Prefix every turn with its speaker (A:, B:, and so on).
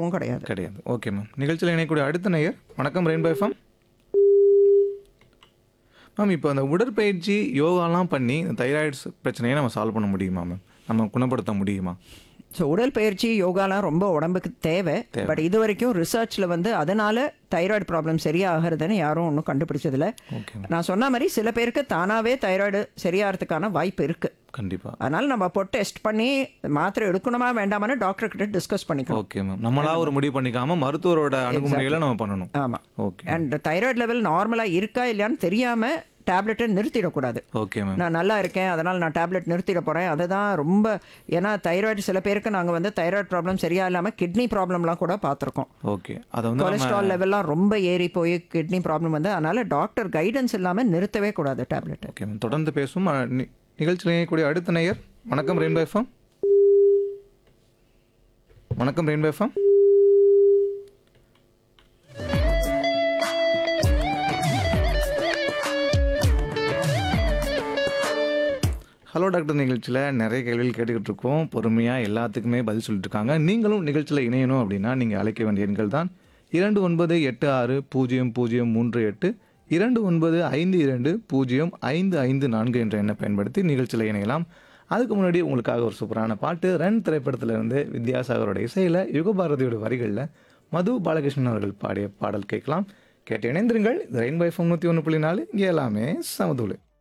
A: ரிஸ்க்காகவும் கிடையாது
B: கிடையாது okay ma'am நிகழ்ச்சியில் இணையக்கூடிய அடுத்த நேயர் வணக்கம் ரெயின்போ எஃப்எம் மேம் இப்போ அந்த உடற்பயிற்சி யோகாலாம் பண்ணி இந்த தைராய்ட்ஸ் பிரச்சனையை நம்ம சால்வ் பண்ண முடியுமா மேம் நம்ம குணப்படுத்த முடியுமா
A: ஸோ உடற்பயிற்சி யோகாலாம் ரொம்ப உடம்புக்கு தேவை பட் இது வரைக்கும் ரிசர்ச்சில் வந்து அதனால தைராய்டு ப்ராப்ளம் சரியாகிறதுன்னு யாரும் ஒன்றும் கண்டுபிடிச்சதில்ல
B: ஓகே மேம்
A: நான் சொன்ன மாதிரி சில பேருக்கு தானாகவே தைராய்டு சரியாகிறதுக்கான வாய்ப்பு இருக்குது
B: கண்டிப்பாக
A: அதனால் நம்ம அப்போ டெஸ்ட் பண்ணி மாத்திரை எடுக்கணுமா வேண்டாமான்னு டாக்டர் கிட்ட டிஸ்கஸ் பண்ணிக்கலாம்
B: ஓகே மேம் நம்மளா ஒரு முடிவு பண்ணிக்காம மருத்துவரோட அணுகுமுறைகளை நம்ம பண்ணணும்
A: ஆமாம்
B: ஓகே
A: அண்ட் தைராய்டு லெவல் நார்மலாக இருக்கா இல்லையான்னு தெரியாமல் டேப்லெட்டை நிறுத்திடக்கூடாது
B: ஓகே மேம்
A: நான் நல்லா இருக்கேன் அதனால் நான் டேப்லெட் நிறுத்திட போகிறேன் அதுதான் ரொம்ப ஏன்னா தைராய்டு சில பேருக்கு நாங்கள் வந்து தைராய்டு ப்ராப்ளம் சரியா இல்லாமல் கிட்னி ப்ராப்ளம்லாம் கூட பார்த்துருக்கோம்
B: ஓகே அதை வந்து நம்ம
A: கொலஸ்ட்ரால் லெவல்லாம் ரொம்ப ஏறி போய் கிட்னி ப்ராப்ளம் வந்து அதனால் டாக்டர் கைடன்ஸ் இல்லாமல் நிறுத்தவே கூடாது டேப்லெட்
B: ஓகே மேம் தொடர்ந்து பேசும் அஹ், நி- நிகழ்ச்சியில் இணையக்கூடிய அடுத்த நேயர் வணக்கம் ரெயின்போ எஃப்எம் வணக்கம் ரெயின்போ எஃப்எம் ஹலோ டாக்டர் நிகழ்ச்சியில் நிறைய கேள்விகள் கேட்டுக்கிட்டு இருக்கோம் பொறுமையாக எல்லாத்துக்குமே பதில் சொல்லிட்டு இருக்காங்க நீங்களும் நிகழ்ச்சியில் இணையணும் அப்படின்னா நீங்கள் அழைக்க வேண்டிய எண்கள் தான் இரண்டு ஒன்பது எட்டு ஆறு பூஜ்ஜியம் பூஜ்ஜியம் மூன்று எட்டு இரண்டு ஒன்பது ஐந்து இரண்டு பூஜ்ஜியம் ஐந்து ஐந்து நான்கு என்ற எண்ணை பயன்படுத்தி நிகழ்ச்சியில் இணையலாம் அதுக்கு முன்னாடி உங்களுக்காக ஒரு சூப்பரான பாட்டு ரன் திரைப்படத்திலிருந்து வித்யாசாகரோட இசையில் யுகபாரதியோட வரிகளில் மது பாலகிருஷ்ணன் அவர்கள் பாடிய பாடல் கேட்கலாம் கேட்டு இணைந்திருங்கள் இது ரெயின்பை ஃபோன் நூற்றி ஒன்று புள்ளி நாலு இங்கே எல்லாமே சமதூளு